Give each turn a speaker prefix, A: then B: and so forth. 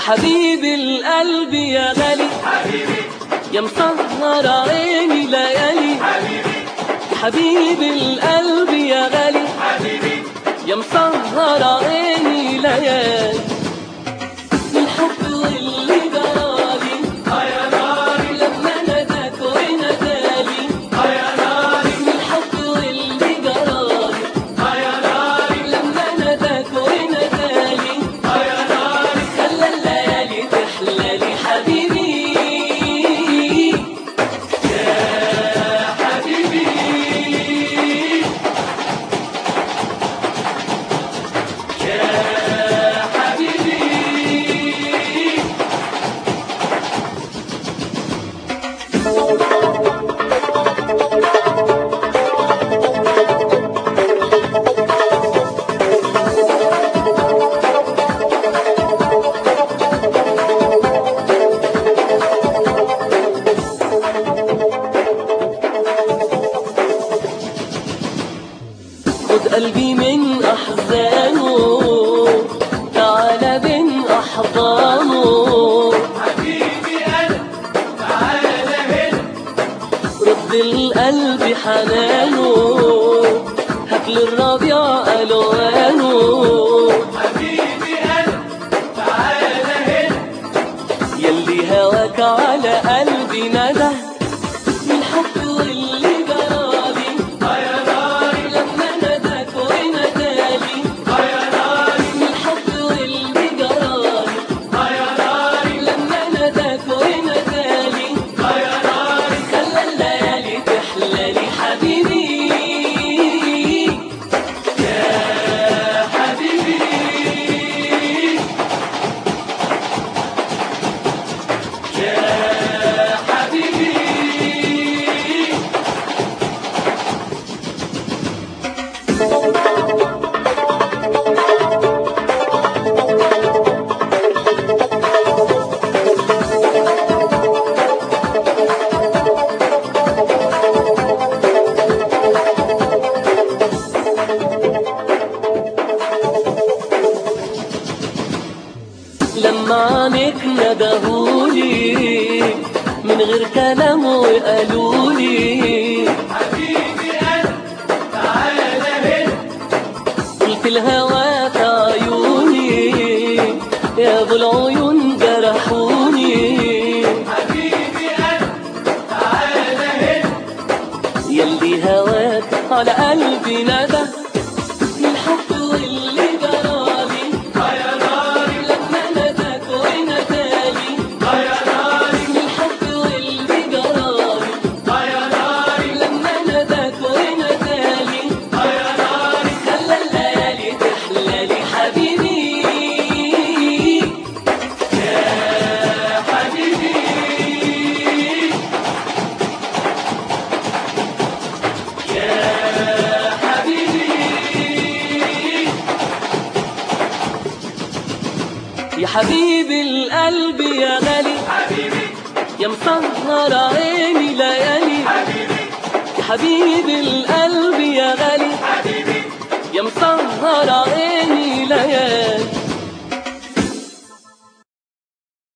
A: يا حبيب القلب يا غالي يا مسهر عيني ليالي يا حبيب القلب يا غالي يا مسهر عيني ليالي الحب واللي جرالي لما نداك ونادالي الحب واللي جرالي لما نداك ونادالي خلى الليالي تحلى لي حبيبي خد قلبي من أحزانه تعالى بين أحضانه رد القلب حنانه هات للربيع ألوانه يلي هواك على قلبي ندى الحب واللي جرالي لما نداك ونادالي الحب واللي جرالي لما نداك ونادالي خلى الليالي تحلى لي حبيبي لما عنك ندهولي من غير كلام وقالولي قلت الهوى في عيوني يا ابو العيون جرحوني يلي هواك على قلبي ندى الحب واللي جرالي لما نداك ونادالي الحب واللي جرالي لما نداك ونادالي خلى الليالي تحلى لي حبيبي يا حبيب القلب يا غالي يا مسهر عيني ليالي يا حبيب القلب يا غالي يا مسهر عيني